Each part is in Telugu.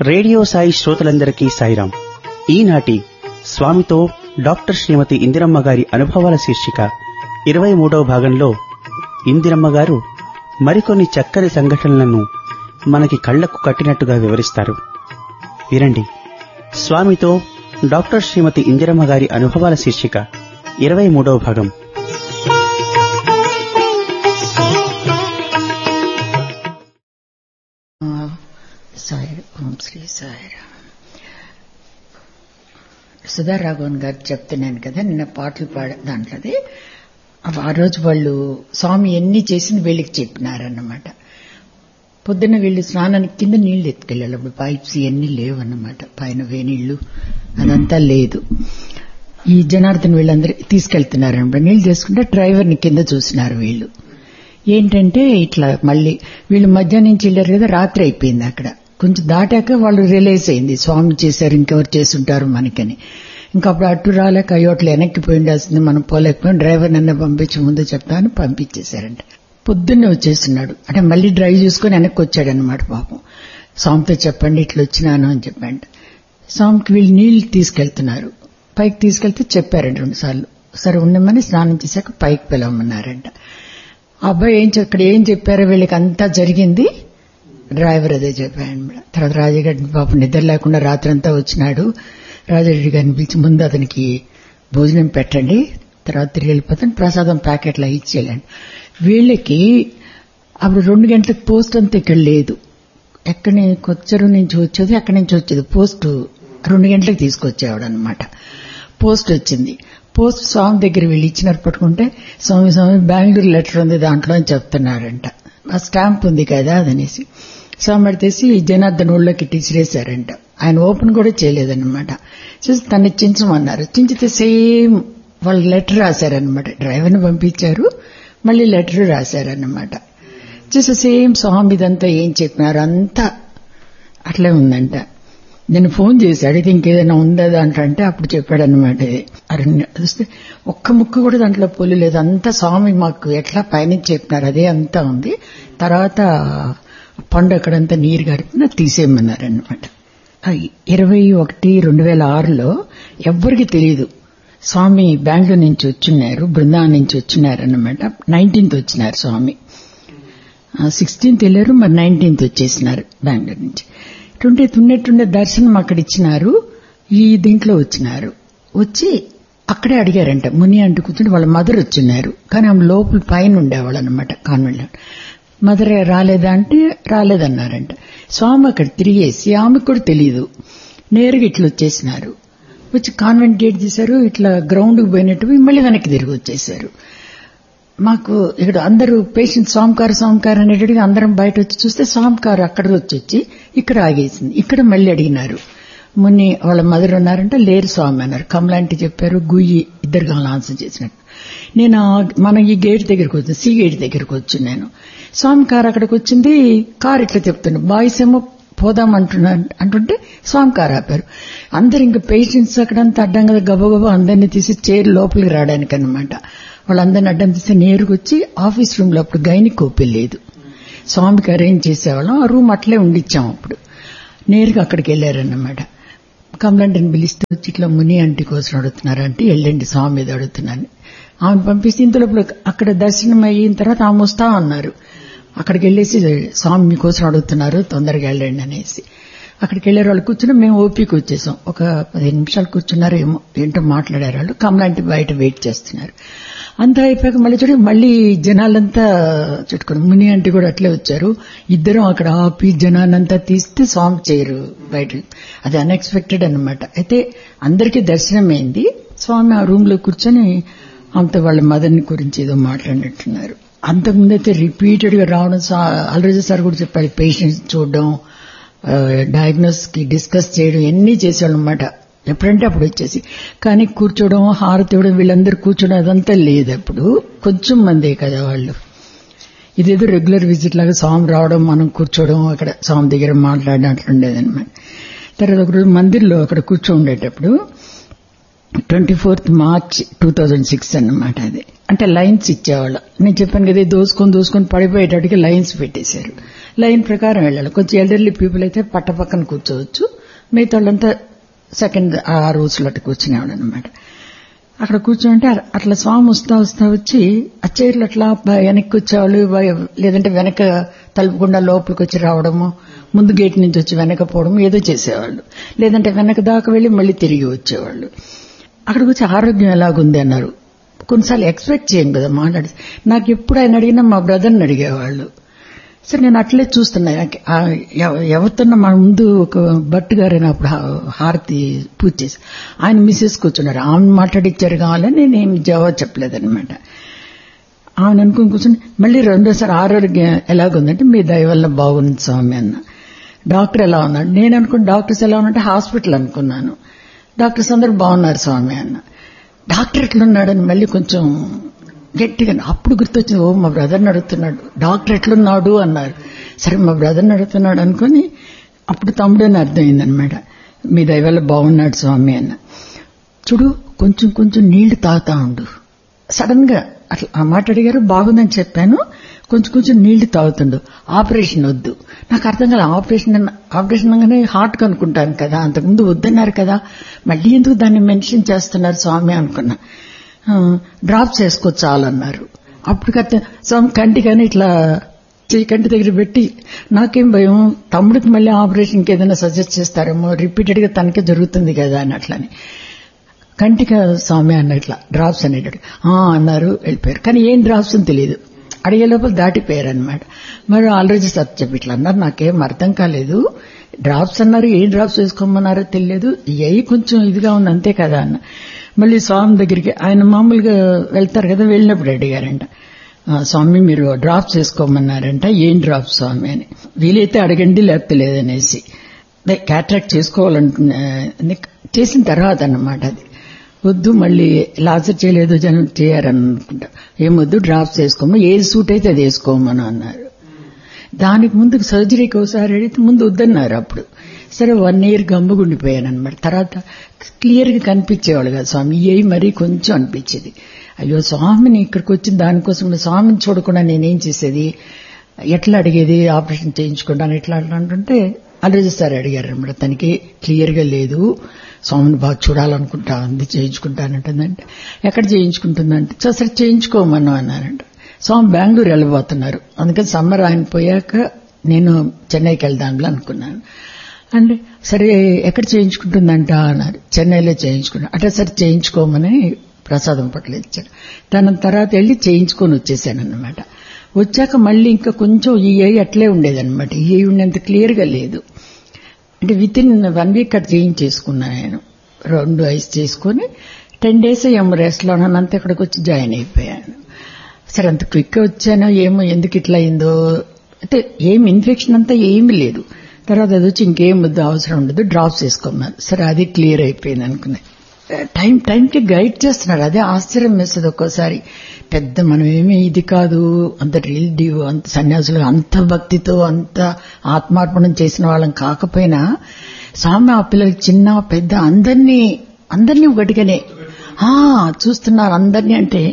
రేడియో సాయి శ్రోతలందరికీ సాయిరాం ఈనాటి స్వామితో డాక్టర్ శ్రీమతి ఇందిరమ్మ గారి అనుభవాల శీర్షిక ఇరవై మూడవ భాగంలో ఇందిరమ్మ గారు మరికొన్ని చక్కని సంఘటనలను మనకి కళ్లకు కట్టినట్టుగా వివరిస్తారు వినండి స్వామితో డాక్టర్ శ్రీమతి ఇందిరమ్మ గారి అనుభవాల శీర్షిక ఇరవై మూడవ భాగం సాయి ఓం శ్రీ సాయిరామ్ సుధా రాఘవన్ గారు చెప్తున్నాను కదా నిన్న పాటలు పాడ దాంట్లోది ఆ రోజు వాళ్ళు స్వామి ఎన్ని చేసింది వీళ్ళకి చెప్పినారన్నమాట పొద్దున్న వీళ్ళు స్నానానికి కింద నీళ్లు ఎత్తుకెళ్ళాలి అప్పుడు పైప్స్ ఇవన్నీ లేవన్నమాట పైన వేనీళ్లు అదంతా లేదు ఈ జనార్దన్ వీళ్ళందరూ తీసుకెళ్తున్నారన్నమాట నీళ్లు తీసుకుంటే డ్రైవర్ని కింద చూసినారు వీళ్ళు ఏంటంటే ఇట్లా మళ్ళీ వీళ్ళు మధ్యాహ్నం నుంచి వెళ్ళారు కదా రాత్రి అయిపోయింది అక్కడ కొంచెం దాటాక వాళ్ళు రిలైజ్ అయింది స్వామి చేశారు ఇంకెవరు చేసుంటారు మనకని ఇంకా అప్పుడు అటు రాలేక అయ్యోట్లు వెనక్కి పోయి ఉండాల్సింది మనం పోలేకపోయాం డ్రైవర్ నన్ను పంపించి ముందు చెప్తాను పంపించేశారంట పొద్దున్నే వచ్చేస్తున్నాడు అంటే మళ్ళీ డ్రైవ్ చూసుకొని వెనక్కి వచ్చాడనమాట పాపం స్వామితో చెప్పండి ఇట్లా వచ్చినాను అని చెప్పండి స్వామికి వీళ్ళు నీళ్లు తీసుకెళ్తున్నారు పైకి తీసుకెళ్తే చెప్పారంట రెండు సార్లు సరే ఉండమని స్నానం చేశాక పైకి పిలవమన్నారంట అబ్బాయి ఏం అక్కడ ఏం చెప్పారో వీళ్ళకి అంతా జరిగింది డ్రైవర్ అదే చెప్పాడు మేడం తర్వాత రాజగడ్డి పాపం నిద్ర లేకుండా రాత్రంతా వచ్చినాడు రాజరెడ్డి గారిని పిలిచి ముందు అతనికి భోజనం పెట్టండి తర్వాత తిరిగి వెళ్ళిపోతాను ప్రసాదం ప్యాకెట్లో ఇచ్చేయాలండి వీళ్ళకి అప్పుడు రెండు గంటలకు పోస్ట్ అంతా ఇక్కడ లేదు ఎక్కడి కొచ్చరు నుంచి వచ్చేది అక్కడి నుంచి వచ్చేది పోస్ట్ రెండు గంటలకు తీసుకొచ్చేవాడు అనమాట పోస్ట్ వచ్చింది పోస్ట్ స్వామి దగ్గర వీళ్ళు ఇచ్చినారు పట్టుకుంటే స్వామి స్వామి బెంగళూరు లెటర్ ఉంది దాంట్లో అని చెప్తున్నారంట ఆ స్టాంప్ ఉంది కదా అదనేసి స్వామి అడితేసి జనార్దన్ ఊళ్ళోకి టీసిరేశారంట ఆయన ఓపెన్ కూడా చేయలేదన్నమాట చూసి తను చించమన్నారు చించితే సేమ్ వాళ్ళు లెటర్ రాశారనమాట డ్రైవర్ని పంపించారు మళ్ళీ లెటర్ రాశారనమాట చూసి సేమ్ స్వామి ఇదంతా ఏం చెప్పినారు అంతా అట్లే ఉందంట నేను ఫోన్ చేసి అడిగితే ఇంకేదైనా ఉందా దాంట్లో అంటే అప్పుడు చెప్పాడనమాట ఇది అరణ్య చూస్తే ఒక్క ముక్క కూడా దాంట్లో పొలి లేదు అంతా స్వామి మాకు ఎట్లా పైనుంచి చెప్పినారు అదే అంతా ఉంది తర్వాత పండు అక్కడంతా నీరు గడిపిన తీసేయమన్నారనమాట ఇరవై ఒకటి రెండు వేల ఆరులో ఎవ్వరికి తెలియదు స్వామి బెంగళూరు నుంచి వచ్చిన్నారు బృందావనం నుంచి వచ్చినారు అనమాట నైన్టీన్త్ వచ్చినారు స్వామి సిక్స్టీన్త్ వెళ్ళారు మరి నైన్టీన్త్ వచ్చేసినారు బెంగళూరు నుంచి ట్వంటీ ఉన్నట్టుండే దర్శనం అక్కడ ఇచ్చినారు ఈ దీంట్లో వచ్చినారు వచ్చి అక్కడే అడిగారంట ముని అంటూ కూర్చుని వాళ్ళ మదర్ వచ్చిన్నారు కానీ ఆమె లోపల పైన ఉండేవాళ్ళు అనమాట కాన్వెంట్ మదర్ రాలేదా అంటే రాలేదన్నారంట స్వామి అక్కడ తిరిగేసి ఆమెకు కూడా తెలియదు నేరుగా ఇట్లా వచ్చేసినారు వచ్చి కాన్వెంట్ గేట్ తీశారు ఇట్లా గ్రౌండ్కి పోయినట్టు మళ్ళీ వెనక్కి తిరిగి వచ్చేసారు మాకు ఇక్కడ అందరూ పేషెంట్ స్వామికారు స్వామికారు అనేటట్టుగా అందరం బయట వచ్చి చూస్తే స్వామికారు అక్కడ వచ్చి వచ్చి ఇక్కడ ఆగేసింది ఇక్కడ మళ్ళీ అడిగినారు మున్ని వాళ్ళ మదర్ ఉన్నారంటే లేరు స్వామి అన్నారు కమలాంటి చెప్పారు గుయ్యి ఇద్దరు కావాలి ఆన్సర్ చేసినట్టు నేను మన ఈ గేట్ దగ్గరకు వచ్చి సి గేట్ దగ్గరకు వచ్చి నేను స్వామి కారు అక్కడికి వచ్చింది కారు ఇట్లా చెప్తున్నాను బాయ్స్ ఏమో పోదాం అంటున్నా అంటుంటే స్వామి కారు ఆపారు అందరు ఇంకా పేషెంట్స్ అక్కడంతా అడ్డం కదా గబగబా అందరినీ తీసి చైర్ లోపలికి రావడానికి అనమాట వాళ్ళందరిని అడ్డం తీస్తే నేరుగా వచ్చి ఆఫీస్ రూమ్ లో అప్పుడు గైని కోపి లేదు స్వామికి అరేంజ్ చేసేవాళ్ళం ఆ రూమ్ అట్లే ఉండిచ్చాం అప్పుడు నేరుగా అక్కడికి వెళ్ళారన్నమాట కమలంటిని పిలిస్తే వచ్చి ఇట్లా ముని అంటి కోసం అడుగుతున్నారు అంటే వెళ్ళండి స్వామి మీద అడుగుతున్నాను ఆమె పంపిస్తే ఇంతలో అక్కడ దర్శనం అయిన తర్వాత ఆమె వస్తా అన్నారు అక్కడికి వెళ్ళేసి స్వామి మీకోసం అడుగుతున్నారు తొందరగా వెళ్ళండి అనేసి అక్కడికి వెళ్ళారు వాళ్ళు కూర్చుని మేము ఓపీకి వచ్చేసాం ఒక పదిహేను నిమిషాలు కూర్చున్నారు ఏమో ఏంటో మాట్లాడారు వాళ్ళు కమలాంటి బయట వెయిట్ చేస్తున్నారు అంతా అయిపోయాక మళ్ళీ చూడండి మళ్ళీ జనాలంతా చుట్టుకొని ముని అంటే కూడా అట్లే వచ్చారు ఇద్దరం అక్కడ ఆపి జనాలంతా తీస్తే స్వామి చేయరు బయట అది అన్ఎక్స్పెక్టెడ్ అనమాట అయితే అందరికీ దర్శనం అయింది స్వామి ఆ రూమ్ లో కూర్చొని ఆమెతో వాళ్ళ మదర్ని గురించి ఏదో మాట్లాడినట్టున్నారు అంతకుముందు అయితే రిపీటెడ్ గా రావడం ఆల్రెడీ సార్ కూడా చెప్పారు పేషెంట్స్ చూడడం డయాగ్నోస్ కి డిస్కస్ చేయడం ఎన్ని చేసేవాళ్ళు అనమాట ఎప్పుడంటే అప్పుడు వచ్చేసి కానీ కూర్చోవడం హారతి ఇవ్వడం వీళ్ళందరూ కూర్చోవడం అదంతా లేదు అప్పుడు కొంచెం మందే కదా వాళ్ళు ఇదేదో రెగ్యులర్ విజిట్ లాగా స్వామి రావడం మనం కూర్చోవడం అక్కడ స్వామి దగ్గర మాట్లాడడం అట్లుండేదన్నమాట తర్వాత ఒకరోజు మందిర్లో అక్కడ కూర్చో ఉండేటప్పుడు twenty fourth March two thousand six అన్నమాట అది అంటే లైన్స్ ఇచ్చేవాళ్ళు నేను చెప్పాను కదా దోసుకొని దోసుకొని పడిపోయేటట్టుగా లైన్స్ పెట్టేశారు లైన్ ప్రకారం వెళ్ళాలి కొంచెం ఎల్డర్లీ పీపుల్ అయితే పట్ట పక్కన కూర్చోవచ్చు మిగతా వాళ్ళంతా సెకండ్ ఆ రోజులు అటు కూర్చునేవాడు అనమాట అక్కడ కూర్చోంటే అట్లా స్వామి వస్తా వస్తా వచ్చి ఆ చైర్లు అట్లా బ- వెనక్కి వచ్చేవాళ్ళు బ- లేదంటే వెనక తలుపుకుండా లోపలికి వచ్చి రావడము ముందు గేట్ నుంచి వచ్చి వెనక పోవడం ఏదో చేసేవాళ్ళు లేదంటే వెనక దాకా వెళ్ళి మళ్ళీ తిరిగి వచ్చేవాళ్ళు అక్కడికి వచ్చి ఆరోగ్యం ఎలాగుంది అన్నారు కొన్నిసార్లు ఎక్స్పెక్ట్ చేయం కదా మాట్లాడి నాకు ఎప్పుడు ఆయన అడిగినా మా బ్రదర్ని అడిగేవాళ్ళు సరే నేను అట్లే చూస్తున్నా నాకు ఆ ఎవ- ఎవరితోన్నా మన ముందు ఒక భట్ గారు అప్పుడు హారతి పూజ చేసి ఆయన మిస్సెస్ కూర్చున్నారు ఆమె మాట్లాడిచ్చారు కావాలని నేనేం జవాబు చెప్పలేదన్నమాట ఆమె అనుకుని కూర్చుని మళ్ళీ రెండోసారి ఆరోగ్యం ఎలాగుందంటే మీ దయ వల్ల బాగుంది స్వామి అన్న డాక్టర్ ఎలా ఉన్నాడు నేను అనుకున్న డాక్టర్స్ ఎలా ఉన్నట్టే హాస్పిటల్ అనుకున్నాను డాక్టర్స్ అందరూ బాగున్నారు స్వామి అన్న డాక్టర్ ఎట్లున్నాడని మళ్ళీ కొంచెం గట్టిగా అప్పుడు గుర్తొచ్చింది ఓ మా బ్రదర్ని అడుగుతున్నాడు డాక్టర్ ఎట్లున్నాడు అన్నారు సరే మా బ్రదర్ని అడుగుతున్నాడు అనుకుని అప్పుడు తమ్ముడు అని అర్థమైందనమాట మీ దయ వల్ల బాగున్నాడు స్వామి అన్న చూడు కొంచెం కొంచెం నీళ్లు తాగుతా ఉండు సడన్ గా అట్లా ఆ మాట అడిగారు బాగుందని చెప్పాను కొంచెం కొంచెం నీళ్లు తాగుతుండు ఆపరేషన్ వద్దు నాకు అర్థం కాదు ఆపరేషన్ అన్న- ఆపరేషన్ అనగానే హార్ట్ కనుక్కుంటాను కదా అంతకుముందు వద్దన్నారు కదా మళ్ళీ ఎందుకు దాన్ని మెన్షన్ చేస్తున్నారు స్వామి అనుకున్నా ఆ, డ్రాప్ చేసుకో చాలన్నారు అప్పుడు కట్ట స్వామి కంటిగానే ఇట్లా చెయ్యి కంటి దగ్గర పెట్టి నాకేం భయం తమ్ముడికి మళ్ళీ ఆపరేషన్కి ఏదైనా సజెస్ట్ చేస్తారేమో రిపీటెడ్ గా తనకే జరుగుతుంది కదా అని అట్లని కంటిక స్వామి అన్న ఇట్లా డ్రాప్స్ అనేటట్టు "ఆ" అన్నారు వెళ్ళిపోయారు కానీ ఏం డ్రాప్స్ అని తెలియదు అడిగే లోపల దాటిపోయారు అనమాట మరి ఆల్రెడీ సార్ చెప్పి ఇట్లా అన్నారు నాకేం అర్థం కాలేదు డ్రాప్స్ అన్నారు ఏ డ్రాప్స్ వేసుకోమన్నారో తెలియదు ఏ కొంచెం ఇదిగా ఉంది అంతే కదా అన్న మళ్ళీ స్వామి దగ్గరికి ఆయన మామూలుగా వెళ్తారు కదా వెళ్ళినప్పుడు అడిగారంట "ఆ, స్వామి మీరు డ్రాప్స్ వేసుకోమన్నారంట ఏం డ్రాప్స్ స్వామి అని వీలైతే అడగండి లేకపోతే లేదనేసి క్యాట్రాక్ట్ చేసుకోవాలనుకున్నా చేసిన తర్వాత అన్నమాట అది వద్దు మళ్ళీ లాజర్ చేయలేదు జనం చేయారని అనుకుంటా ఏమొద్దు డ్రాప్స్ వేసుకోము ఏది సూట్ అయితే అది వేసుకోమని అన్నారు దానికి ముందు సర్జరీకి ఒకసారి అడిగితే ముందు వద్దన్నారు అప్పుడు సరే వన్ ఇయర్ గమ్ముగుండిపోయాను అనమాట తర్వాత క్లియర్ గా కనిపించేవాళ్ళు కదా స్వామి ఏ మరీ కొంచెం అనిపించేది అయ్యో స్వామిని ఇక్కడికి వచ్చిన దానికోసం కూడా స్వామిని చూడకుండా నేనేం చేసేది ఎట్లా అడిగేది ఆపరేషన్ చేయించుకుంటాను ఎట్లా అట్లా అంటుంటే అలరజీ సార్ అడిగారు అనమాట తనకి క్లియర్ గా లేదు స్వామిని బాగా చూడాలనుకుంటా ఉంది చేయించుకుంటానంటుందంటే ఎక్కడ చేయించుకుంటుందంటే "సో, సరే చేయించుకోమను అన్నారంట స్వామి బెంగళూరు వెళ్ళబోతున్నారు అందుకని సమ్మర్ ఆయన పోయాక నేను చెన్నైకి వెళ్దాంలే అనుకున్నాను అంటే సరే ఎక్కడ చేయించుకుంటుందంట అన్నారు చెన్నైలో చేయించుకున్నా అంటే సరే చేయించుకోమని ప్రసాదం పట్ల ఇచ్చారు దాని తర్వాత వెళ్ళి చేయించుకొని వచ్చేసాను అనమాట వచ్చాక మళ్ళీ ఇంకా కొంచెం ఈ ఏ అట్లే ఉండేదన్నమాట ఈ ఏ ఉండేంత క్లియర్ గా లేదు అంటే విత్ ఇన్ వన్ వీక్ అట్లా చేయించేసుకున్నాను నేను రెండు ఐస్ చేసుకుని టెన్ డేస్ ఏమో రెస్ట్ లో ఉన్నానంత ఇక్కడికి వచ్చి జాయిన్ అయిపోయాను సరే అంత క్విక్ గా వచ్చానో ఏమో ఎందుకు ఇట్లా అయిందో అంటే ఏం ఇన్ఫెక్షన్ అంతా ఏమీ లేదు తర్వాత అది వచ్చి ఇంకేం వద్దు అవసరం ఉండదు డ్రాప్స్ వేసుకోమన్నారు సరే అది క్లియర్ అయిపోయింది అనుకున్నా టైం టైంకి గైడ్ చేస్తున్నాడు అదే ఆశ్చర్యం వేస్తుంది ఒక్కోసారి పెద్ద మనం ఏమీ ఇది కాదు అంత రిలీజివ్ అంత సన్యాసులు అంత భక్తితో అంత ఆత్మార్పణం చేసిన వాళ్ళం కాకపోయినా స్వామి ఆ పిల్లలకి చిన్న పెద్ద అందరినీ అందరినీ ఒకటిగానే ఆ చూస్తున్నారు అందరినీ అంటే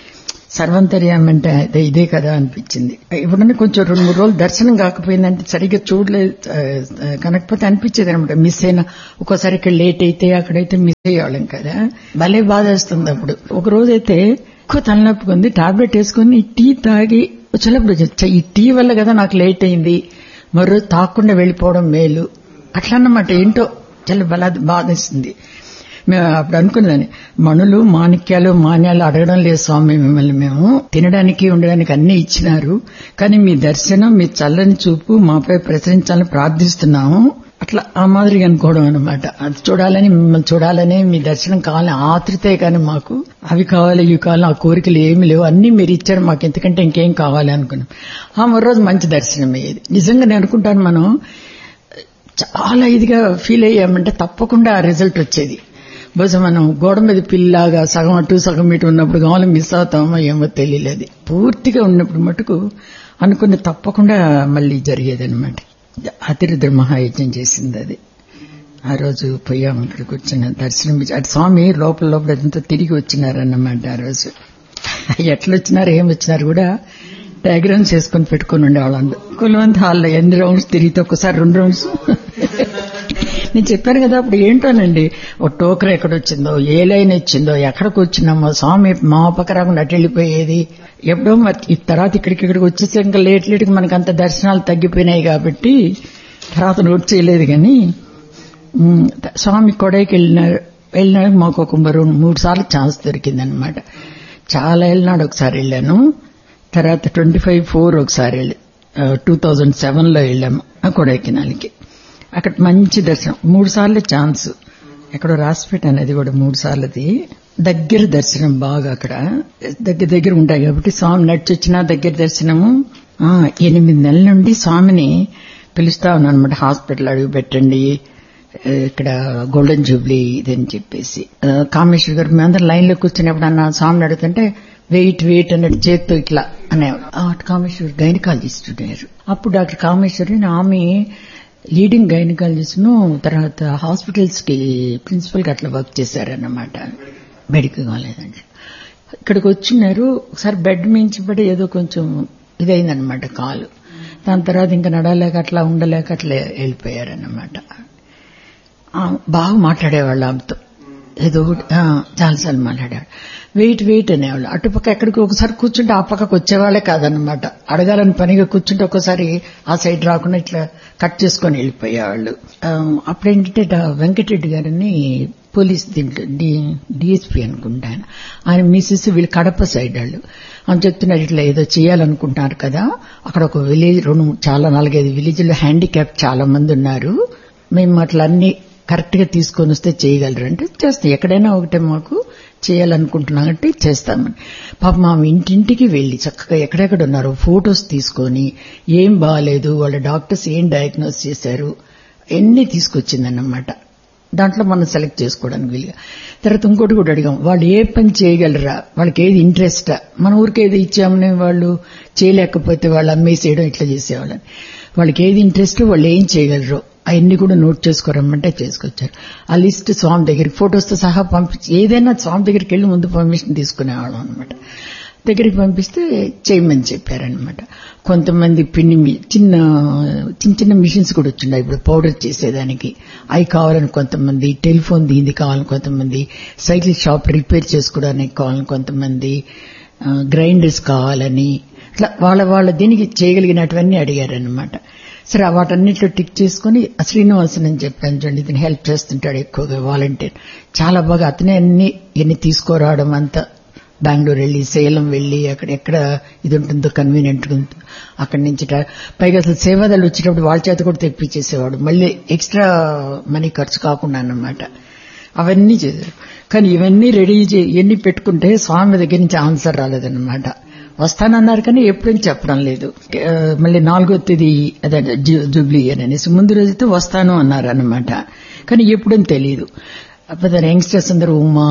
సర్వంతర్యం అంటే అదే ఇదే కదా అనిపించింది ఇప్పుడన్నా కొంచెం రెండు మూడు రోజులు దర్శనం కాకపోయిందంటే సరిగ్గా చూడలేదు ఆ, ఆ, కనకపోతే అనిపించేది అనమాట మిస్ అయినా ఒక్కోసారి ఇక్కడ లేట్ అయితే అక్కడైతే మిస్ అయ్యేవాళ్ళం కదా భలే బాధ వేస్తుంది అప్పుడు ఒక రోజు అయితే ఎక్కువ తలనొప్పి ఉంది టాబ్లెట్ వేసుకుని టీ తాగి చిన్నప్పుడు వచ్చి, ఈ టీ వల్ల కదా నాకు లేట్ అయింది మరో రోజు తాకుండా వెళ్ళిపోవడం మేలు అట్లా అన్నమాట ఏంటో చాలా బల బాధేస్తుంది మేము అప్పుడు అనుకున్నదాన్ని మణులు మాణిక్యాలు మాన్యాలు అడగడం లేదు స్వామి మిమ్మల్ని మేము తినడానికి ఉండడానికి అన్ని ఇచ్చినారు కానీ మీ దర్శనం మీ చల్లని చూపు మాపై ప్రసరించాలని ప్రార్థిస్తున్నాము అట్లా ఆ మాదిరిగా అనుకోవడం అనమాట అది చూడాలని మిమ్మల్ని చూడాలని మీ దర్శనం కావాలని ఆతృతే కానీ మాకు అవి కావాలి ఇవి కావాలి ఆ కోరికలు ఏమి లేవు అన్ని మీరు ఇచ్చారు మాకు ఎందుకంటే ఇంకేం కావాలి అనుకున్నాం ఆ మరో రోజు మంచి దర్శనం అయ్యేది నిజంగా నేను అనుకుంటాను మనం చాలా ఇదిగా ఫీల్ అయ్యామంటే తప్పకుండా ఆ రిజల్ట్ వచ్చేది బహుశా మనం గోడ మీద పిల్లాగా సగం అటు సగం ఇటు ఉన్నప్పుడు కావాలి మిస్ అవుతామో ఏమో తెలియలేదు పూర్తిగా ఉన్నప్పుడు మటుకు అనుకుని తప్పకుండా మళ్ళీ జరిగేది అనమాట అతిరుద్ర మహాయజ్ఞం చేసింది అది ఆ రోజు పోయాము ఇక్కడికి వచ్చిన దర్శనం ఇచ్చి- అటు స్వామి లోపల లోపల అంతా తిరిగి వచ్చినారన్నమాట ఆ రోజు ఎట్లా వచ్చినారు ఏం వచ్చినారు కూడా డయాగ్రామ్స్ వేసుకొని పెట్టుకుని ఉండేవాళ్ళం కులవంత్ హాల్లో ఎన్ని రౌండ్స్ తిరిగితే ఒకసారి రెండు రౌండ్స్ నేను చెప్పాను కదా అప్పుడు ఏంటోనండి ఓ టోకర్ ఎక్కడొచ్చిందో ఏ లైన్ వచ్చిందో ఎక్కడికి వచ్చినామో స్వామి మా పక్క రాకుండా అటు వెళ్ళిపోయేది ఎప్పుడో మరి ఈ తర్వాత ఇక్కడికి ఇక్కడికి వచ్చేసి ఇంకా లేట్ లేట్కి మనకు అంత దర్శనాలు తగ్గిపోయినాయి కాబట్టి తర్వాత నోట్ చేయలేదు కానీ ఉమ్, స్వామి కొడైకి వెళ్ళిన వెళ్ళినాడు మాకు ఒక రెండు మూడు సార్లు ఛాన్స్ దొరికిందనమాట చాలా వెళ్ళినాడు ఒకసారి వెళ్ళాను తర్వాత ట్వంటీ ఫైవ్ ఫోర్ ఒకసారి వెళ్ళి టూ థౌజండ్ సెవెన్ లో వెళ్ళాము ఆ కొడైకెనాల్కి అక్కడ మంచి దర్శనం మూడు సార్లు ఛాన్స్ ఎక్కడో రాసిపెట్ అనేది కూడా మూడు సార్లది దగ్గర దర్శనం బాగా అక్కడ దగ్గర దగ్గర ఉంటాయి కాబట్టి స్వామి నడిచొచ్చినా దగ్గర దర్శనము ఆ, ఎనిమిది నెలల నుండి స్వామిని పిలుస్తా ఉన్నాను అనమాట హాస్పిటల్ అడుగు పెట్టండి ఇక్కడ గోల్డెన్ జూబ్లీ ఇదని చెప్పేసి ఆ, కామేశ్వర్ గారు మేమందరం లైన్ లో కూర్చున్నప్పుడు అన్న స్వామిని అడుగుతుంటే వెయిట్ వెయిట్ అన్నట్టు చేత్తో ఇట్లా అనేవాడు ఆ, కామేశ్వర్ గైనకాలజిస్ట్ ఉన్నారు అప్పుడు డాక్టర్ కామేశ్వరి ఆమె లీడింగ్ గైనకాలజిస్ట్ ను తర్వాత హాస్పిటల్స్ కి ప్రిన్సిపల్ గా అట్లా వర్క్ చేశారన్నమాట మెడికల్ కాలేజ్ అంటే ఇక్కడికి వచ్చినారు ఒకసారి బెడ్ మించి పడి ఏదో కొంచెం ఇదైందనమాట కాలు దాని తర్వాత ఇంకా నడవలేక అట్లా ఉండలేక అట్లా వెళ్ళిపోయారన్నమాట ఆ, బాగా మాట్లాడేవాళ్ళు ఆమెతో ఏదో ఒకటి, ఆ, చాలాసార్లు మాట్లాడాడు వెయిట్ వెయిట్ అనేవాళ్ళు అటుపక్క ఎక్కడికి ఒకసారి కూర్చుంటే ఆ పక్కకు వచ్చేవాళ్ళే కాదనమాట అడగాలని పనిగా కూర్చుంటే ఒకసారి ఆ సైడ్ రాకుండా ఇట్లా కట్ చేసుకొని వెళ్ళిపోయేవాళ్ళు ఆ, అప్పుడేంటంటే డా- వెంకటరెడ్డి గారిని పోలీస్ దీంట్లో డిఎస్పీ అనుకుంటా ఆయన ఆయన మిస్సెస్ వీళ్ళు కడప సైడ్ వాళ్ళు అని చెప్తున్నారు ఇట్లా ఏదో చేయాలనుకుంటున్నారు కదా అక్కడ ఒక విలేజ్ రెండు చాలా నాలుగైదు విలేజ్లో హ్యాండిక్యాప్ చాలా మంది ఉన్నారు మేము అట్లా అన్ని కరెక్ట్ గా తీసుకొని వస్తే చేయగలరు అంటే చేస్తాం ఎక్కడైనా ఒకటే మాకు చేయాలనుకుంటున్నామంటే చేస్తామని పాప మా ఇంటింటికి వెళ్లి చక్కగా ఎక్కడెక్కడ ఉన్నారు ఫొటోస్ తీసుకొని ఏం బాగాలేదు వాళ్ళ డాక్టర్స్ ఏం డయాగ్నోస్ చేశారు ఎన్ని తీసుకొచ్చిందన్నమాట దాంట్లో మనం సెలెక్ట్ చేసుకోవడానికి వీలుగా తర్వాత ఇంకోటి కూడా అడిగాం వాళ్ళు ఏ పని చేయగలరా వాళ్ళకి ఏది ఇంట్రెస్టా మన ఊరికి ఏది ఇచ్చామని వాళ్ళు చేయలేకపోతే వాళ్ళు అమ్మేసేయడం ఇట్లా చేసేవాళ్ళని వాళ్ళకి ఏది ఇంట్రెస్ట్ వాళ్ళు ఏం చేయగలరు అవన్నీ కూడా నోట్ చేసుకోరమ్మంటే చేసుకొచ్చారు ఆ లిస్ట్ స్వామి దగ్గరికి ఫొటోస్తో సహా పంపించి ఏదైనా స్వామి దగ్గరికి వెళ్ళి ముందు పర్మిషన్ తీసుకునేవాళ్ళం అనమాట దగ్గరికి పంపిస్తే చేయమని చెప్పారనమాట కొంతమంది పిండి మి- చిన్న చిన్న చిన్న మిషన్స్ కూడా వచ్చిన్నాయి ఇప్పుడు పౌడర్ చేసేదానికి అవి కావాలని కొంతమంది టెలిఫోన్ దీనిది కావాలని కొంతమంది సైకిల్ షాప్ రిపేర్ చేసుకోవడానికి కావాలని కొంతమంది ఆ, గ్రైండర్స్ కావాలని అట్లా వాళ్ళ వాళ్ళ దీనికి చేయగలిగినటువన్నీ అడిగారనమాట సరే వాటన్నిటిలో టిక్ చేసుకుని ఆ శ్రీనివాసన్ అని చెప్పాను చూడండి ఇతను హెల్ప్ చేస్తుంటాడు ఎక్కువగా వాలంటీర్ చాలా బాగా అతనే అన్ని ఎన్ని తీసుకురావడం అంతా బెంగళూరు వెళ్ళి సేలం వెళ్ళి అక్కడ ఎక్కడ ఇది ఉంటుందో కన్వీనియంట్ ఉంటుందో అక్కడి నుంచి ట- పైగా అసలు సేవాదాలు వచ్చేటప్పుడు వాళ్ళ చేత కూడా తెప్పించేసేవాడు మళ్ళీ ఎక్స్ట్రా మనీ ఖర్చు కాకుండా అన్నమాట అవన్నీ చేశారు కానీ ఇవన్నీ రెడీ చే ఇవన్నీ పెట్టుకుంటే స్వామి దగ్గర నుంచి ఆన్సర్ రాలేదన్నమాట వస్తానన్నారు కానీ ఎప్పుడూ చెప్పడం లేదు ఆ, మళ్ళీ నాలుగో తేదీ అదే జూ- జూబ్లీ అని అనేసి ముందు రోజైతే వస్తాను అన్నారు అన్నమాట కానీ ఎప్పుడని తెలియదు అప్పుడు యంగ్స్టర్స్ అందరూ ఉమా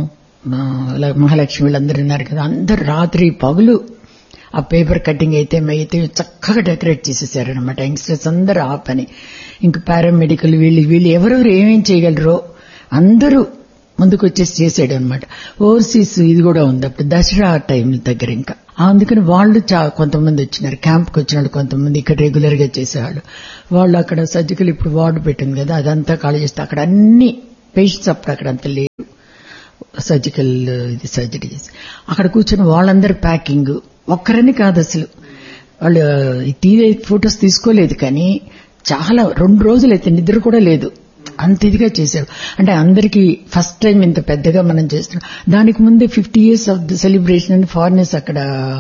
మా ల- మహాలక్ష్మి వీళ్ళందరూ ఉన్నారు కదా అందరు రాత్రి పగులు ఆ పేపర్ కటింగ్ అయితే అయితే చక్కగా డెకరేట్ చేసేసారనమాట యంగ్స్టర్స్ అందరూ ఆ పని ఇంక పారామెడికల్ వీళ్ళు వీళ్ళు ఎవరెవరు ఏమేం చేయగలరో అందరూ ముందుకు వచ్చేసి చేసాడు అనమాట ఓవర్సీస్ ఇది కూడా ఉంది అప్పుడు దసరా టైం దగ్గర ఇంకా అందుకని వాళ్ళు చా కొంతమంది వచ్చినారు క్యాంప్కి వచ్చిన వాళ్ళు కొంతమంది ఇక్కడ రెగ్యులర్ గా చేసేవాళ్ళు వాళ్ళు అక్కడ సర్జికల్ ఇప్పుడు వార్డు పెట్టింది కదా అదంతా ఖాళీ చేస్తే అక్కడ అన్ని పేషెంట్స్ అప్పుడు అక్కడ అంత లేరు సర్జికల్ ఇది సర్జరీ చేసి అక్కడ కూర్చొని వాళ్ళందరూ ప్యాకింగ్ ఒక్కరని కాదు అసలు వాళ్ళు ఈ తీరే ఫొటోస్ తీసుకోలేదు కానీ చాలా రెండు రోజులు అయితే నిద్ర కూడా లేదు అంత ఇదిగా చేశారు అంటే అందరికీ ఫస్ట్ టైం ఇంత పెద్దగా మనం చేస్తున్నాం దానికి ముందే fifty years of the celebration అని ఫారినర్స్ అక్కడ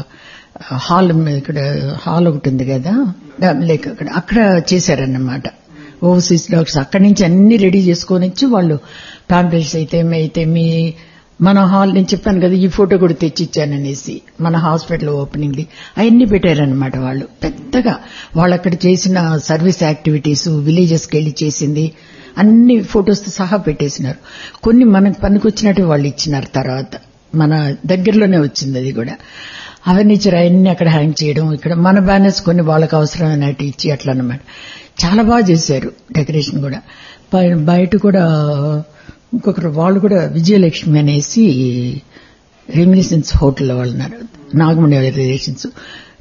హాల్ ఇక్కడ హాల్ ఒకటి ఉంది కదా లైక్ అక్కడ అక్కడ చేశారన్నమాట ఓవర్సీస్ డాక్టర్స్ అక్కడి నుంచి అన్ని రెడీ చేసుకొని వచ్చి వాళ్ళు ప్యాంప్లెట్స్ అయితే అయితే మీ మన హాల్ నేను చెప్పాను కదా ఈ ఫోటో కూడా తెచ్చిచ్చాననేసి మన హాస్పిటల్ ఓపెనింగ్ అవన్నీ పెట్టారనమాట వాళ్ళు పెద్దగా వాళ్ళు అక్కడ చేసిన సర్వీస్ యాక్టివిటీస్ విలేజెస్కి వెళ్ళి చేసింది అన్ని ఫొటోస్ సహా పెట్టేసినారు కొన్ని మనకు పనికొచ్చినట్టు వాళ్ళు ఇచ్చినారు తర్వాత మన దగ్గరలోనే వచ్చింది అది కూడా అవన్నీ ఇచ్చారు అవన్నీ అక్కడ హ్యాంగ్ చేయడం ఇక్కడ మన బ్యానర్స్ కొన్ని వాళ్ళకి అవసరమైనట్టు ఇచ్చి అట్లా అన్నమాట చాలా బాగా చేశారు డెకరేషన్ కూడా బయ- బయట కూడా ఇంకొకరు వాళ్ళు కూడా విజయలక్ష్మి అనేసి రెమినిసెన్స్ హోటల్ వాళ్ళు ఉన్నారు నాగమణి రిలేషన్స్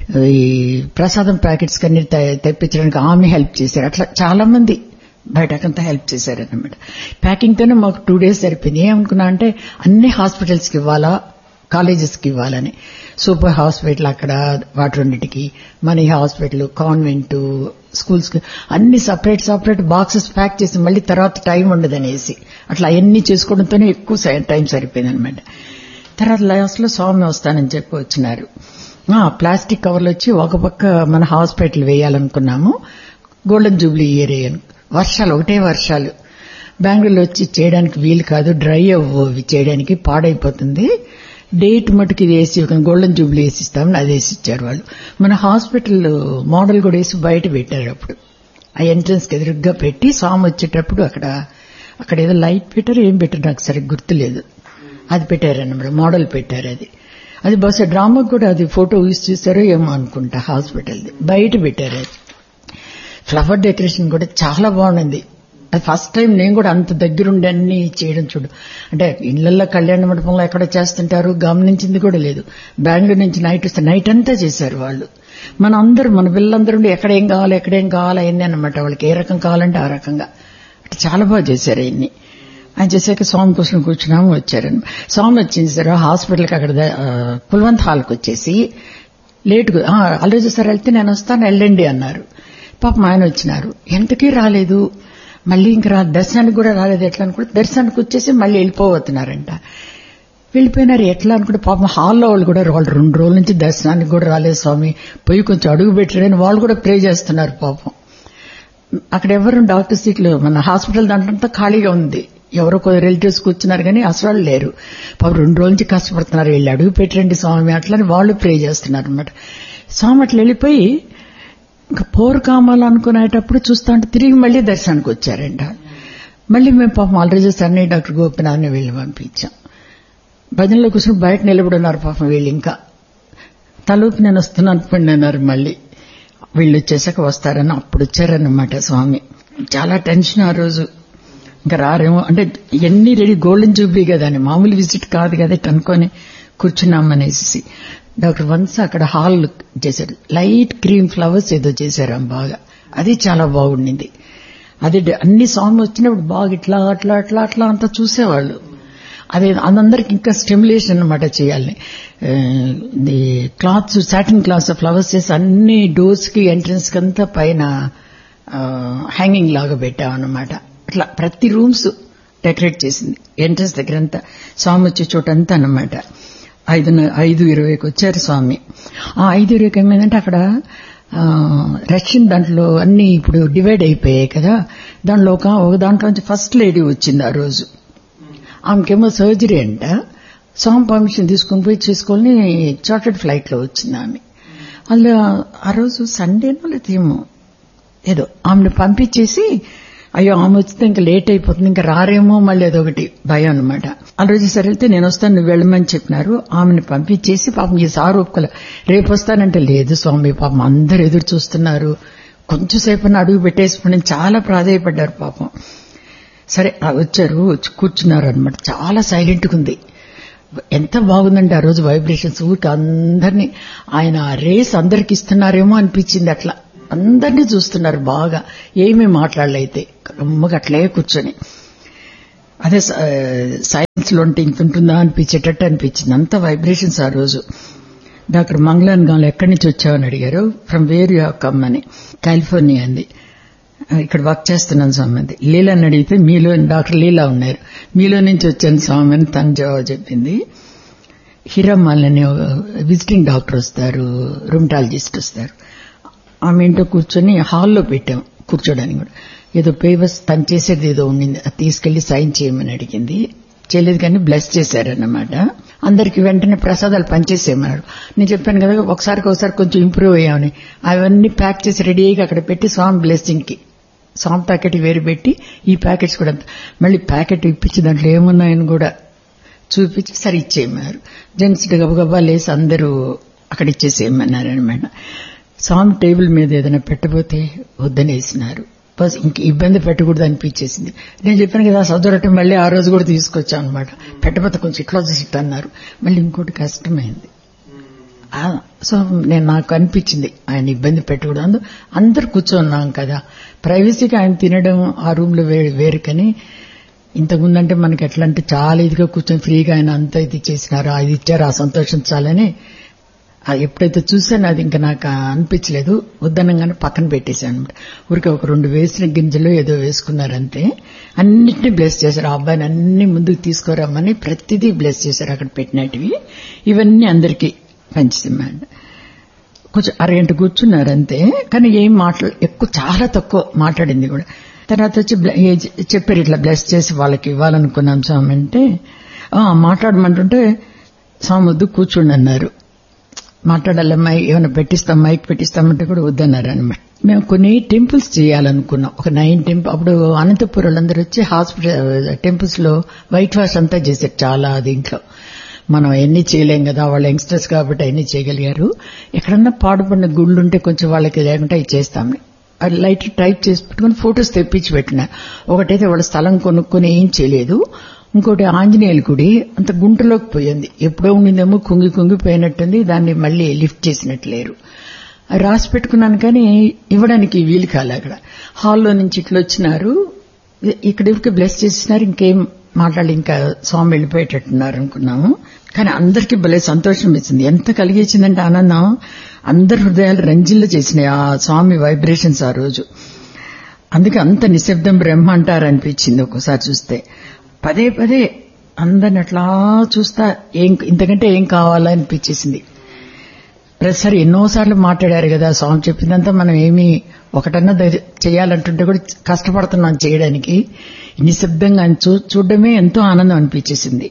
ఈ ప్రసాదం ప్యాకెట్స్ కన్నీ తె- తెప్పించడానికి ఆమె హెల్ప్ చేశారు అట్లా చాలా మంది బయటకంతా హెల్ప్ చేశారన్నమాట ప్యాకింగ్ తోనే మాకు టూ డేస్ సరిపోయింది ఏమనుకున్నా అంటే అన్ని హాస్పిటల్స్ కి ఇవ్వాలా కాలేజెస్ కి ఇవ్వాలని సూపర్ హాస్పిటల్ అక్కడ వాటన్నిటికి మనీ హాస్పిటల్ కాన్వెంట్ స్కూల్స్ కి అన్ని సపరేట్ సపరేట్ బాక్సెస్ ప్యాక్ చేసి మళ్ళీ తర్వాత టైం ఉండదనేసి అట్లా అవన్నీ చేసుకోవడంతోనే ఎక్కువ సై- టైం సరిపోయింది అనమాట తర్వాత లాస్ట్ లో స్వామి వస్తానని చెప్పి వచ్చినారు ఆ, ప్లాస్టిక్ కవర్లు వచ్చి ఒక పక్క మన హాస్పిటల్ వేయాలనుకున్నాము గోల్డెన్ జూబ్లీ ఏరియా వర్షాలు ఒకటే వర్షాలు బెంగళూరులో వచ్చి చేయడానికి వీలు కాదు డ్రై అవ్వు ఇవి చేయడానికి పాడైపోతుంది డేట్ మటుకు ఇది వేసి ఒక గోల్డెన్ జూబ్లీ వేసి ఇస్తామని అది వేసి ఇచ్చారు వాళ్ళు మన హాస్పిటల్ మోడల్ కూడా వేసి బయట పెట్టారు అప్పుడు ఆ ఎంట్రన్స్ కి ఎదురుగ్గా పెట్టి స్వామి వచ్చేటప్పుడు అక్కడ అక్కడ ఏదో లైట్ పెట్టారు ఏం పెట్టారు నాకు సరిగ్గా గుర్తులేదు అది పెట్టారన్నమాట మోడల్ పెట్టారు అది అది బహుశా డ్రామాకు కూడా అది ఫోటో యూస్ చేశారో ఏమో అనుకుంటా హాస్పిటల్ది బయట పెట్టారు అది ఫ్లవర్ డెకరేషన్ కూడా చాలా బాగుంది అది ఫస్ట్ టైం నేను కూడా అంత దగ్గరుండి అన్ని చేయడం చూడు అంటే ఇళ్లలో కళ్యాణ మండపంలో ఎక్కడ చేస్తుంటారు గమనించింది కూడా లేదు బెంగళూరు నుంచి నైట్ వస్తే నైట్ అంతా చేశారు వాళ్ళు మన అందరూ మన పిల్లలందరూ ఉండి ఎక్కడ ఏం కావాలి ఎక్కడ ఏం కావాలి అయింది అనమాట వాళ్ళకి ఏ రకం కావాలంటే ఆ రకంగా అంటే చాలా బాగా చేశారు అన్ని ఆయన చేశాక స్వామి కోసం కూర్చున్నాము వచ్చారని స్వామి వచ్చింది సార్ హాస్పిటల్కి అక్కడ ద- ఆ, కుల్వంత్ హాల్కి వచ్చేసి లేటుగా "ఆ, ఆలోచి సార్ వెళ్తే నేను వస్తాను వెళ్ళండి అన్నారు పాపం ఆయన వచ్చినారు ఎంతకీ రాలేదు మళ్ళీ ఇంక రా దర్శనానికి కూడా రాలేదు ఎట్లా అనుకుంటే దర్శనానికి వచ్చేసి మళ్ళీ వెళ్ళిపోతున్నారంట వెళ్ళిపోయినారు ఎట్లా అనుకుంటే పాపం హాల్లో వాళ్ళు కూడా వాళ్ళు రెండు రోజుల నుంచి దర్శనానికి కూడా రాలేదు స్వామి పోయి కొంచెం అడుగు పెట్టారని వాళ్ళు కూడా ప్రే చేస్తున్నారు పాపం అక్కడ ఎవరు డాక్టర్ సీట్లు మన హాస్పిటల్ దాంట్లో ఖాళీగా ఉంది ఎవరో కొద్ది రిలేటివ్స్ కూర్చున్నారు కానీ అసలు వాళ్ళు లేరు పాపం రెండు రోజుల నుంచి కష్టపడుతున్నారు వెళ్ళి అడుగు పెట్టండి స్వామి అట్లని వాళ్ళు ప్రే చేస్తున్నారు అనమాట స్వామి అట్లా వెళ్ళిపోయి ఇంకా పోరు కామాలు అనుకునేటప్పుడు చూస్తా ఉంటే తిరిగి మళ్ళీ దర్శనానికి వచ్చారంట మళ్ళీ మేము పాపం ఆల్రెడీ సన్నీ డాక్టర్ గోపినాథ్ని వెళ్ళి పంపించాం భజనలో కూర్చొని బయట నిలబడి ఉన్నారు పాపం వీళ్ళు ఇంకా తలూపు నేను వస్తున్నాను అనుకోండి అన్నారు మళ్ళీ వీళ్ళు వచ్చేసాక వస్తారని అప్పుడు వచ్చారన్నమాట స్వామి చాలా టెన్షన్ ఆ రోజు ఇంకా రారేమో అంటే ఎన్ని రెడీ గోల్డెన్ జూబ్లీ కదా అని మామూలు విజిట్ కాదు కదా ఇట్ట అనుకొని కూర్చున్నామనేసి డాక్టర్ వన్స్ అక్కడ హాల్ చేశారు లైట్ క్రీమ్ ఫ్లవర్స్ ఏదో చేశారు ఆమె బాగా అది చాలా బాగుండింది అది డ- అన్ని సాంగ్ వచ్చినప్పుడు బాగా ఇట్లా అట్లా అట్లా అట్లా అంతా చూసేవాళ్ళు అదే అందరికి ఇంకా స్టిమ్యులేషన్ అనమాట చేయాలి the clothes satin clothes flowers చేసి అన్ని డోర్స్ కి ఎంట్రన్స్ కి అంతా పైన హ్యాంగింగ్ లాగా పెట్టామన్నమాట అట్లా ప్రతి రూమ్స్ డెకరేట్ చేసింది ఎంట్రన్స్ దగ్గర అంతా స్వామి వచ్చే చోటంతా అన్నమాట ఐదు ఐదు ఇరవైకి వచ్చారు స్వామి ఆ ఐదు ఇరవైకి ఏమైందంటే అక్కడ ఆ, రష్యన్ దాంట్లో అన్ని ఇప్పుడు డివైడ్ అయిపోయాయి కదా దాంట్లో ఒక ఒక దాంట్లో నుంచి ఫస్ట్ లేడీ వచ్చింది ఆ రోజు ఆమెకేమో సర్జరీ అంట స్వామి పర్మిషన్ తీసుకుని పోయి చేసుకొని చార్టెడ్ ఫ్లైట్ లో వచ్చింది ఆమె అందులో ఆ రోజు సండేనో లేదా ఏమో ఏదో ఆమెను పంపించేసి అయ్యో ఆమె వచ్చితే ఇంకా లేట్ అయిపోతుంది ఇంకా రారేమో మళ్ళీ అదొకటి భయం అనమాట ఆ రోజు సరే వెళ్తే నేను వస్తాను నువ్వు వెళ్ళమని చెప్పినారు ఆమెను పంపించేసి పాపం ఈ సారు ఒప్పుకోలే రేపు వస్తానంటే లేదు స్వామి పాపం అందరు ఎదురు చూస్తున్నారు కొంచెం సేపు అడుగు పెట్టేసుకుని చాలా ప్రాధాయపడ్డారు పాపం సరే ఆ వచ్చారు వచ్చి కూర్చున్నారు అనమాట చాలా సైలెంట్గా ఉంది ఎంత బాగుందంటే ఆ రోజు వైబ్రేషన్స్ ఊరికి అందరినీ ఆయన రేస్ అందరికి ఇస్తున్నారేమో అనిపించింది అట్లా అందరినీ చూస్తున్నారు బాగా ఏమీ మాట్లాడలైతే అమ్మగా అట్లే కూర్చొని అదే సైన్స్ లో ఉంటే ఇంత ఉంటుందా అనిపించేటట్టు అనిపించింది అంత వైబ్రేషన్స్ ఆ రోజు డాక్టర్ మంగళన్ గాంలో ఎక్కడి నుంచి వచ్చావని అడిగారు ఫ్రమ్ వేర్ యూ కమ్ అని కాలిఫోర్నియా అంది ఇక్కడ వర్క్ చేస్తున్నాను స్వామి అంది లీలాని అడిగితే మీలో డాక్టర్ లీలా ఉన్నారు మీలో నుంచి వచ్చాను స్వామి అని తను జవాబు చెప్పింది హిరమ్మల్ అని ఒక విజిటింగ్ డాక్టర్ వస్తారు రుమటాలజిస్ట్ వస్తారు ఆమె ఇంట్లో కూర్చొని హాల్లో పెట్టాం కూర్చోడానికి కూడా ఏదో పేపర్స్ తను చేసేది ఏదో ఉండింది అది తీసుకెళ్లి సైన్ చేయమని అడిగింది చేయలేదు కానీ బ్లెస్ చేశారన్నమాట అందరికి వెంటనే ప్రసాదాలు పనిచేసేయమన్నాడు నేను చెప్పాను కదా ఒకసారికి ఒకసారి కొంచెం ఇంప్రూవ్ అయ్యామని అవన్నీ ప్యాక్ చేసి రెడీగా అక్కడ పెట్టి స్వామి బ్లెస్సింగ్ కి స్వామి ప్యాకెట్ వేరు పెట్టి ఈ ప్యాకెట్స్ కూడా మళ్ళీ ప్యాకెట్ ఇప్పించి దాంట్లో ఏమున్నాయని కూడా చూపించి సరే ఇచ్చేయమన్నారు జెంట్స్ గబగబా లేసి అందరూ అక్కడ ఇచ్చేసేయమన్నారు అనమాట స్వామి టేబుల్ మీద ఏదైనా పెట్టబోతే వద్దనేసినారు బస్ ఇంక ఇబ్బంది పెట్టకూడదు అనిపించేసింది నేను చెప్పాను కదా సదరటం మళ్ళీ ఆ రోజు కూడా తీసుకొచ్చాను అనమాట పెట్టబోతే కొంచెం ఇట్లా చేసి ఇట్లా అన్నారు మళ్ళీ ఇంకోటి కష్టమైంది ఆ, సో నేను నాకు అనిపించింది ఆయన ఇబ్బంది పెట్టకూడదు అందరు కూర్చోన్నాం కదా ప్రైవసీగా ఆయన తినడం ఆ రూమ్ లో వేరు వేరు కానీ ఇంతకుముందంటే మనకి ఎట్లా అంటే చాలా ఇదిగా కూర్చొని ఫ్రీగా ఆయన అంతా ఇది చేసినారు అది ఇచ్చారు ఆ సంతోషించాలని ఆ ఎప్పుడైతే చూసానో అది ఇంకా నాకు అనిపించలేదు వద్దనంగానే పక్కన పెట్టేశాను అనమాట ఊరికి ఒక రెండు వేసిన గింజలు ఏదో వేసుకున్నారంతే అన్నిటినీ బ్లెస్ చేశారు ఆ అబ్బాయిని అన్ని ముందుకు తీసుకురామని ప్రతిదీ బ్లెస్ చేశారు అక్కడ పెట్టినటివి ఇవన్నీ అందరికీ పంచిమేండి కొంచెం అరగంట కూర్చున్నారు అంతే కానీ ఏం మాట్లా ఎక్కువ చాలా తక్కువ మాట్లాడింది కూడా తర్వాత వచ్చి బ్ల- ఏ- చెప్పారు ఇట్లా బ్లెస్ చేసి వాళ్ళకి ఇవ్వాలనుకున్నాం స్వామి అంటే "ఆ, మాట్లాడమంటుంటే స్వామి వద్దు కూర్చోండి అన్నారు మాట్లాడాలి మై ఏమైనా పెట్టిస్తాం మైక్ పెట్టిస్తామంటే కూడా వద్దన్నారు అనమాట మేము కొన్ని టెంపుల్స్ చేయాలనుకున్నాం ఒక నైన్ టెంపుల్ అప్పుడు అనంతపురం అందరూ వచ్చి హాస్పిటల్ టెంపుల్స్ లో వైట్ వాష్ అంతా చేశారు చాలా దీంట్లో మనం ఎన్ని చేయలేం కదా వాళ్ళు యంగ్స్టర్స్ కాబట్టి అన్ని చేయగలిగారు ఎక్కడన్నా పాడుపడిన గుళ్ళు ఉంటే కొంచెం వాళ్ళకి లేకుంటే అవి చేస్తామని అది లైట్ టైప్ చేసి పెట్టుకుని ఫొటోస్ తెప్పించి పెట్టిన ఒకటైతే వాళ్ళ స్థలం కొనుక్కొని ఏం చేయలేదు ఇంకోటి ఆంజనేయుల గుడి అంత గుంటలోకి పోయింది ఎప్పుడో ఉండిందేమో కుంగి కుంగిపోయినట్టుంది దాన్ని మళ్ళీ లిఫ్ట్ చేసినట్టు లేరు అది రాసి పెట్టుకున్నాను కానీ ఇవ్వడానికి వీలు కాలే అక్కడ హాల్లో నుంచి ఇట్లా వచ్చినారు ఇక్కడ ఇక్కడికి బ్లెస్ చేసినారు ఇంకేం మాట్లాడి ఇంకా స్వామి వెళ్ళిపోయేటట్టున్నారు అనుకున్నాము కానీ అందరికీ భలే సంతోషం ఇచ్చింది ఎంత కలిగించిందంటే ఆనందం అందరి హృదయాలు రంజిల్ల చేసినాయి ఆ స్వామి వైబ్రేషన్స్ ఆ రోజు అందుకే అంత నిశ్శబ్దం బ్రహ్మ అంటారు అనిపించింది ఒక్కోసారి చూస్తే పదే పదే అందరిని అట్లా చూస్తా ఏం ఇంతకంటే ఏం కావాలా అనిపించేసింది ప్రతిసారి ఎన్నోసార్లు మాట్లాడారు కదా స్వామి చెప్పిందంతా మనం ఏమి ఒకటన్నా ధైర్య- చేయాలంటుంటే కూడా కష్టపడుతున్నాం చేయడానికి నిశ్శబ్దంగా ఆయన చూ చూడడమే ఎంతో ఆనందం అనిపించేసింది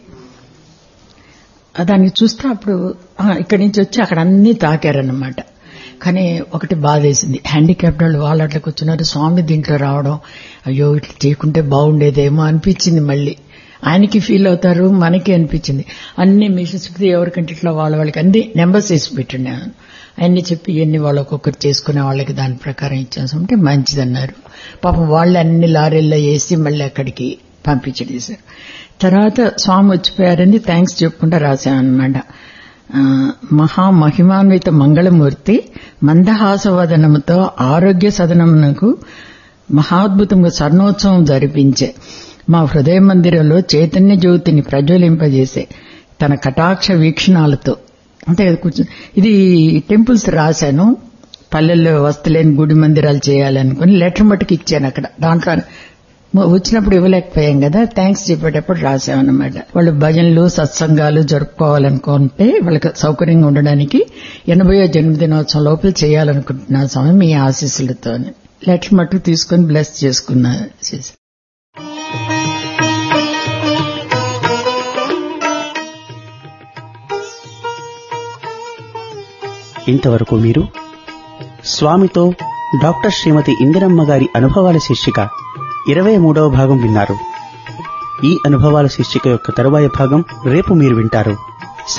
ఆ దాన్ని చూస్తే అప్పుడు ఆ, ఇక్కడి నుంచి వచ్చి అక్కడ అన్ని తాకారన్నమాట కానీ ఒకటి బాధేసింది హ్యాండిక్యాప్డ్ వాళ్ళు వాళ్ళు అట్లా కూర్చున్నారు స్వామి దీంట్లో రావడం అయ్యో ఇట్లా చేయకుంటే బాగుండేదేమో అనిపించింది మళ్ళీ ఆయనకి ఫీల్ అవుతారు మనకి అనిపించింది అన్ని మిషన్స్ ఎవరికంటే ఇట్లా వాళ్ళ వాళ్ళకి అన్ని నెంబర్స్ వేసి పెట్టినాను అన్ని చెప్పి ఎన్ని వాళ్ళు ఒక్కొక్కరు చేసుకునే వాళ్ళకి దాని ప్రకారం ఇచ్చేసామంటే మంచిదన్నారు పాపం వాళ్ళు అన్ని లారీల్లో వేసి మళ్ళీ అక్కడికి పంపించేసారు తర్వాత స్వామి వచ్చిపోయారని థ్యాంక్స్ చెప్పుకుంటా రాశామన్నమాట ఆ, మహామహిమాన్విత మంగళమూర్తి మందహాసవదనముతో ఆరోగ్య సదనమునకు మహాద్భుతంగా స్వర్ణోత్సవం జరిపించే మా హృదయ మందిరంలో చైతన్య జ్యోతిని ప్రజ్వలింపజేసే తన కటాక్ష వీక్షణాలతో అంటే అది కూర్చొని ఇది టెంపుల్స్ రాశాను పల్లెల్లో వస్తలేని గుడి మందిరాలు చేయాలనుకుని లెటర్ మట్టుకు ఇచ్చాను అక్కడ దాంట్లో మ- వచ్చినప్పుడు ఇవ్వలేకపోయాం కదా థ్యాంక్స్ చెప్పేటప్పుడు రాసామన్నమాట వాళ్ళు భజనలు సత్సంగాలు జరుపుకోవాలనుకుంటే వాళ్ళకి సౌకర్యంగా ఉండడానికి ఎనభయో జన్మదినోత్సవం లోపల చేయాలనుకుంటున్నా స్వామి మీ ఆశీస్సులతో లెటర్ మట్టుకు తీసుకుని బ్లెస్ చేసుకున్నా చేశా. ఇంతవరకు మీరు స్వామితో డాక్టర్ శ్రీమతి ఇందిరమ్మ గారి అనుభవాల శీర్షిక ఇరవై మూడవ భాగం విన్నారు ఈ అనుభవాల శీర్షిక యొక్క తరువాయి భాగం రేపు మీరు వింటారు